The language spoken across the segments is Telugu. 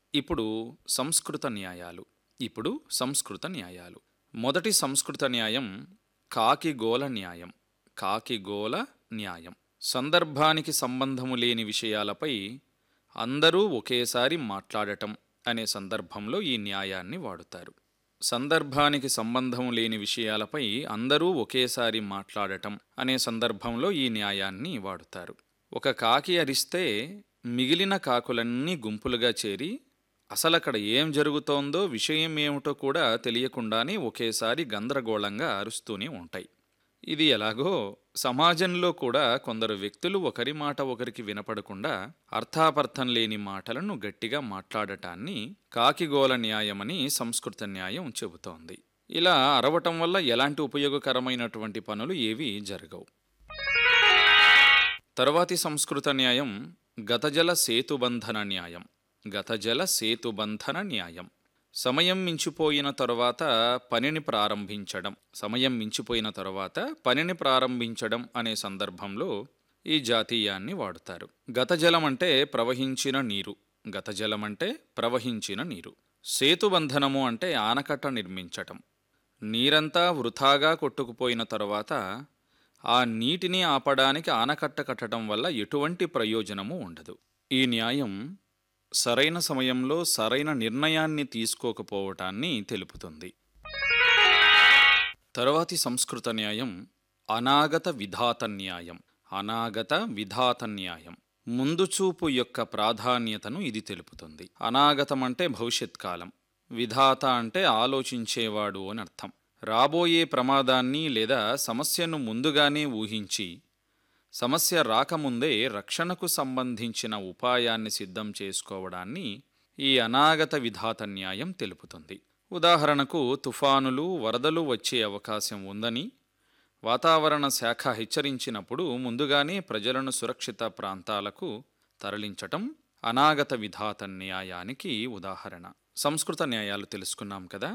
ఇప్పుడు సంస్కృత న్యాయాలు ఇప్పుడు సంస్కృత న్యాయాలు మొదటి సంస్కృత న్యాయం కాకిగోల న్యాయం కాకిగోల న్యాయం సందర్భానికి సంబంధము లేని విషయాలపై అందరూ ఒకేసారి మాట్లాడటం అనే సందర్భంలో ఈ న్యాయాన్ని వాడుతారు సందర్భానికి సంబంధం లేని విషయాలపై అందరూ ఒకేసారి మాట్లాడటం అనే సందర్భంలో ఈ న్యాయాన్ని వాడుతారు ఒక కాకి అరిస్తే మిగిలిన కాకులన్నీ గుంపులుగా చేరి అసలక్కడ ఏం జరుగుతోందో విషయం ఏమిటో కూడా తెలియకుండానే ఒకేసారి గందరగోళంగా అరుస్తూనే ఉంటాయి ఇది ఎలాగో సమాజంలో కూడా కొందరు వ్యక్తులు ఒకరి మాట ఒకరికి వినపడకుండా అర్థాపర్థం లేని మాటలను గట్టిగా మాట్లాడటాన్ని కాకిగోల న్యాయమని సంస్కృత న్యాయం చెబుతోంది ఇలా అరవటం వల్ల ఎలాంటి ఉపయోగకరమైనటువంటి పనులు ఏవీ జరగవు తరువాతి సంస్కృత న్యాయం గతజల సేతుబంధన న్యాయం గతజల సేతుబంధన న్యాయం సమయం మించిపోయిన తరువాత పనిని ప్రారంభించడం సమయం మించిపోయిన తరువాత పనిని ప్రారంభించడం అనే సందర్భంలో ఈ జాతీయాన్ని వాడుతారు గతజలం అంటే ప్రవహించిన నీరు గతజలం అంటే ప్రవహించిన నీరు సేతుబంధనము అంటే ఆనకట్ట నిర్మించటం నీరంతా వృథాగా కొట్టుకుపోయిన తరువాత ఆ నీటిని ఆపడానికి ఆనకట్ట కట్టడం వల్ల ఎటువంటి ప్రయోజనము ఉండదు ఈ న్యాయం సరైన సమయంలో సరైన నిర్ణయాన్ని తీసుకోకపోవటాన్ని తెలుపుతుంది తరువాతి సంస్కృత న్యాయం అనాగత విధాత న్యాయం అనాగత విధాత న్యాయం ముందు చూపు యొక్క ప్రాధాన్యతను ఇది తెలుపుతుంది అనాగతం అంటే భవిష్యత్ కాలం విధాత అంటే ఆలోచించేవాడు అని అర్థం రాబోయే ప్రమాదాన్ని లేదా సమస్యను ముందుగానే ఊహించి సమస్య రాకముందే రక్షణకు సంబంధించిన ఉపాయాన్ని సిద్ధం చేసుకోవడాన్ని ఈ అనాగత విధాత న్యాయం తెలుపుతుంది ఉదాహరణకు తుఫానులు వరదలు వచ్చే అవకాశం ఉందని వాతావరణ శాఖ హెచ్చరించినప్పుడు ముందుగానే ప్రజలను సురక్షిత ప్రాంతాలకు తరలించటం అనాగత విధాత న్యాయానికి ఉదాహరణ సంస్కృత న్యాయాలు తెలుసుకున్నాం కదా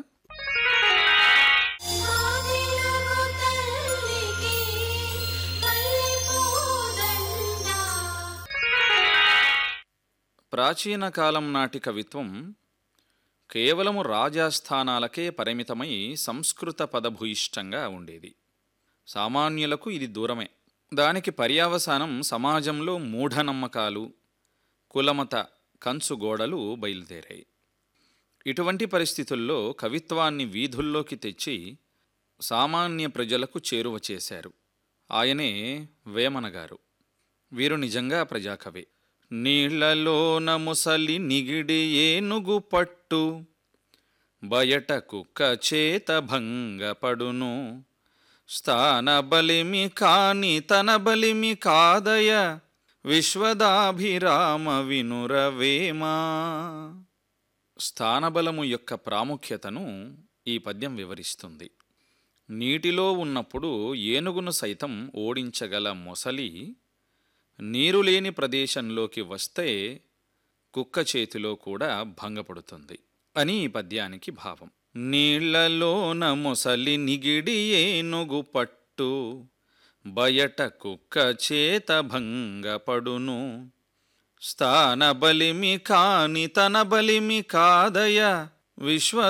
ఆదిలగు తల్లికి పల్లెపూదండ ప్రాచీన కాలం నాటి కవిత్వం కేవలము రాజాస్థానాలకే పరిమితమై సంస్కృత పదభూయిష్టంగా ఉండేది సామాన్యులకు ఇది దూరమే దానికి పర్యావసానం సమాజంలో మూఢనమ్మకాలు కులమత కంచుగోడలు బయలుదేరాయి ఇటువంటి పరిస్థితుల్లో కవిత్వాన్ని వీధుల్లోకి తెచ్చి సామాన్య ప్రజలకు చేరువ చేశారు ఆయనే వేమన గారు వీరు నిజంగా ప్రజాకవి నీళ్లలోన ముసలి నిగిడి ఏనుగు పట్టు బయట కుక్క చేత భంగపడును స్థాన బలిమి కాని తన బలిమి కాదయ విశ్వదాభిరామ వినురవేమా స్థానబలము యొక్క ప్రాముఖ్యతను ఈ పద్యం వివరిస్తుంది నీటిలో ఉన్నప్పుడు ఏనుగును సైతం ఓడించగల మొసలి నీరు లేని ప్రదేశంలోకి వస్తే కుక్క చేతిలో కూడా భంగపడుతుంది అని ఈ పద్యానికి భావం నీళ్లలోన మొసలి నిగిడి ఏనుగు పట్టు బయట కుక్క చేత భంగపడును స్థాన బలిమి కాని తన బలిమి కాదయ విశ్వ